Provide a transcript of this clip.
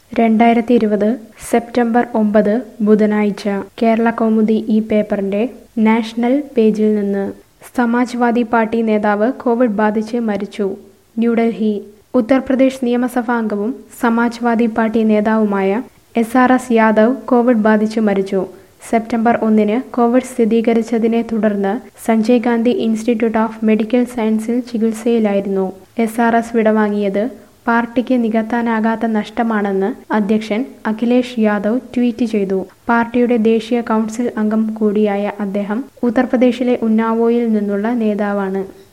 രണ്ടായിരത്തി ഇരുപത് സെപ്റ്റംബർ ഒമ്പത് ബുധനാഴ്ച കേരള കൗമുദി ഈ പേപ്പറിന്റെ നാഷണൽ പേജിൽ നിന്ന് സമാജ്വാദി പാർട്ടി നേതാവ് കോവിഡ് ബാധിച്ച് മരിച്ചു ന്യൂഡൽഹി ഉത്തർപ്രദേശ് നിയമസഭാ അംഗവും സമാജ്വാദി പാർട്ടി നേതാവുമായ S R S Yadav Covid ബാധിച്ച് മരിച്ചു സെപ്റ്റംബർ ഒന്നിന് കോവിഡ് സ്ഥിരീകരിച്ചതിനെ തുടർന്ന് Sanjay Gandhi institute of medical സയൻസിൽ ചികിത്സയിലായിരുന്നു എസ് ആർ എസ് വിടവാങ്ങിയത് പാർട്ടിക്ക് നികത്താനാകാത്ത നഷ്ടമാണെന്ന് അധ്യക്ഷൻ അഖിലേഷ് യാദവ് ട്വീറ്റ് ചെയ്തു പാർട്ടിയുടെ ദേശീയ കൗൺസിൽ അംഗം കൂടിയായ അദ്ദേഹം ഉത്തർപ്രദേശിലെ ഉന്നാവോയിൽ നിന്നുള്ള നേതാവാണ്